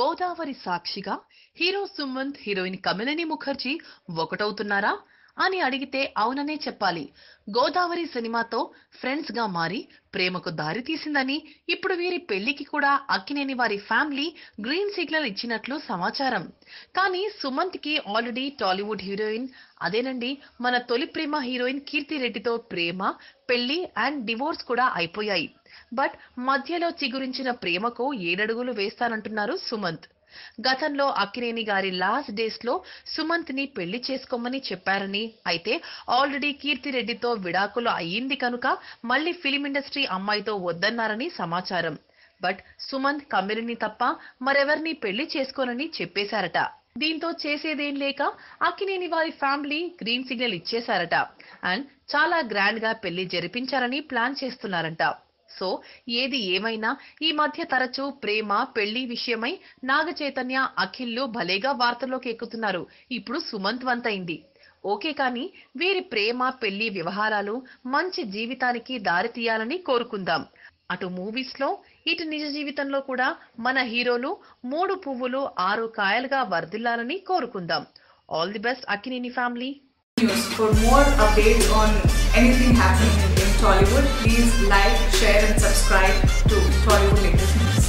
గోదావరి సాక్షిగా hero Sumanth heroine Kamalini Mukherjee ఒకటవుతున్నారా అని అడిగితే అవుననే చెప్పాలి గోదావరి సినిమాతో ఫ్రెండ్స్ గా మారి ప్రేమకు దారి తీసిందని ఇప్పుడు వీరి పెళ్లికి కూడా అక్కినేని వారి ఫ్యామిలీ గ్రీన్ సిగ్నల్ ఇచ్చినట్లు సమాచారం కానీ సుమంత్ కి ఆల్రెడీ టాలీవుడ్ హీరోయిన్ అదేనండి మన తొలి ప్రేమ హీరోయిన్ కీర్తి రెడ్డితో ప్రేమ పెళ్లి అండ్ డివోర్స్ కూడా అయిపోయాయి బట్ మధ్యలో చిగురించిన ప్రేమకు ఏడడుగులు వేస్తానంటున్నారు సుమంత్ గతంలో అక్కినేని గారి లాస్ట్ డేస్ లో సుమంత్ ని పెళ్లి చేసుకోమని చెప్పారని అయితే ఆల్రెడీ కీర్తి రెడ్డితో విడాకులు అయ్యింది కనుక మళ్ళీ ఫిలిం ఇండస్ట్రీ అమ్మాయితో వద్దన్నారని సమాచారం బట్ సుమంత్ కమిలిని తప్ప మరెవరిని పెళ్లి చేసుకోనని చెప్పేశారట దీంతో చేసేదేం లేక అక్కినేని వారి ఫ్యామిలీ గ్రీన్ సిగ్నల్ ఇచ్చేశారట అండ్ చాలా గ్రాండ్ గా పెళ్లి జరిపించారని ప్లాన్ చేస్తున్నారంట సో ఏది ఏమైనా ఈ మధ్య తరచూ ప్రేమ పెళ్లి విషయమై నాగ చైతన్య అఖిల్లు భలేగా వార్తల్లోకి ఎక్కుతున్నారు ఇప్పుడు సుమంత్ వంతైంది ఓకే కానీ వీరి ప్రేమ పెళ్లి వ్యవహారాలు మంచి జీవితానికి దారి తీయాలని కోరుకుందాం అటు మూవీస్ లో ఇటు నిజ జీవితంలో కూడా మన హీరోలు మూడు పువ్వులు ఆరు కాయలుగా వర్ధిల్లాలని కోరుకుందాం all the best Akkineni family news. For more updates on anything happening in Tollywood, please like, share, and subscribe to Tollywood Latest News.